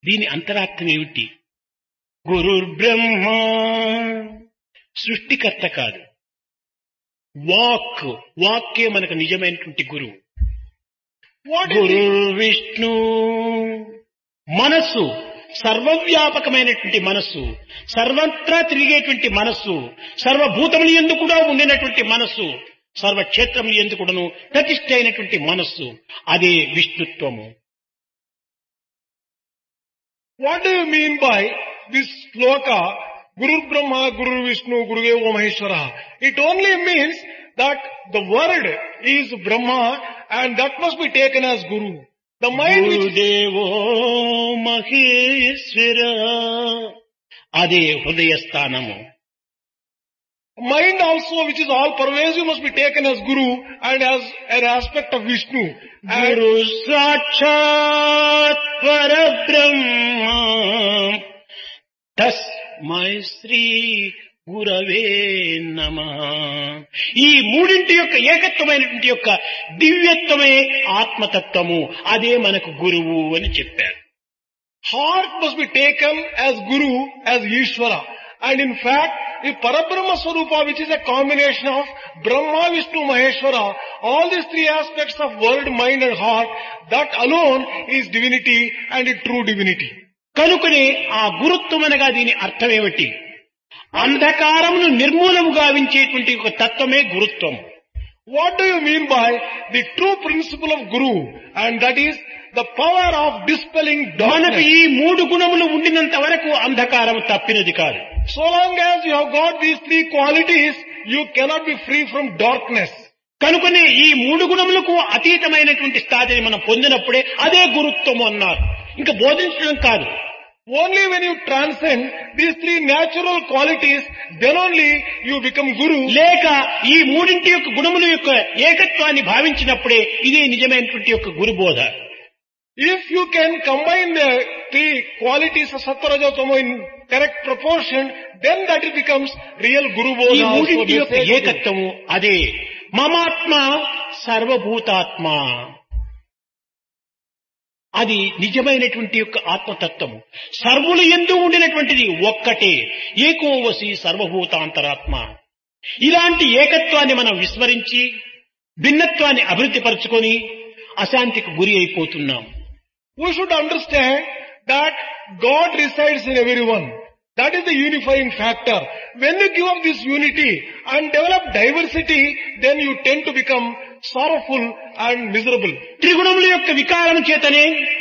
దీని అంతరార్థం ఏమిటి గురుర్బ్రహ్మ సృష్టికర్త కాదు వాక్ వాక్కే మనకు నిజమైనటువంటి గురువు What is గురు విష్ణు మనస్సు సర్వవ్యాపకమైనటువంటి మనస్సు సర్వత్రా తిరిగేటువంటి మనస్సు సర్వభూతములు ఎందు కూడా ఉండినటువంటి మనస్సు సర్వక్షేత్రములు ఎందు కూడాను ప్రతిష్ఠ అయినటువంటి మనస్సు అదే విష్ణుత్వము What do you mean by this sloka, Guru Brahma, Guru Vishnu, Guru Deva Maheshwara? It only means that the word is Brahma and that must be taken as Guru. The mind which గురుదేవో Maheshwara అదే హృదయ స్థానము mind also which is all pervasive must be taken as Guru and as an aspect of Vishnu. And గురు సాక్షాత్ పరబ్రహ్మ తస్మై శ్రీ గురవే నమ ఈ మూడింటి యొక్క ఏకత్వమైనటువంటి యొక్క దివ్యత్వమే ఆత్మతత్వము అదే మనకు గురువు అని చెప్పారు heart must be taken as Guru, as Ishvara. And in fact, the Parabrahma Swarupa, which is a combination of Brahma, Vishnu, Maheshwara, all these three aspects of world, mind and heart, that alone is divinity and a true divinity. కనుకనే ఆ గురుత్వం అనగా దీని అర్థమేమిటి అంధకారమును నిర్మూలము గావించేటువంటి ఒక తత్వమే గురుత్వం What do you mean by the true principle of Guru? And that is the power of dispelling మనకు darkness. ఈ మూడు గుణములు ఉండినంత వరకు అంధకారం తప్పినది కాదు So long as you have got these three qualities, you cannot be free from darkness. కనుకనే ఈ మూడు గుణములకు అతీతమైనటువంటి స్థాయిని మనం పొందినప్పుడే అదే గురుత్వము అన్నారు ఇంకా బోధించడం కాదు Only when you transcend these three natural qualities, then only you become Guru. లేక ఈ మూడింటి యొక్క గుణముల యొక్క ఏకత్వాన్ని భావించినప్పుడే ఇదే నిజమైనటువంటి యొక్క గురుబోధ If you can combine the three qualities of Sattva in correct proportion, then that it becomes real Guru ఈ Bodha. also మూడింటి యొక్క message. ఏకత్వము అదే మమాత్మ సర్వభూతాత్మ అది నిజమైనటువంటి యొక్క ఆత్మతత్వము సర్వులు ఎందు ఉండినటువంటిది ఒక్కటే ఏకోవసి సర్వభూతాంతరాత్మ ఇలాంటి ఏకత్వాన్ని మనం విస్మరించి భిన్నత్వాన్ని అభివృద్ధి పరుచుకొని అశాంతికి గురి అయిపోతున్నాం We should understand that God resides in everyone. That is the unifying factor. When you give up this unity and develop diversity, then you tend to become sorrowful and miserable. త్రిగుణముల యొక్క వికారం చేతనే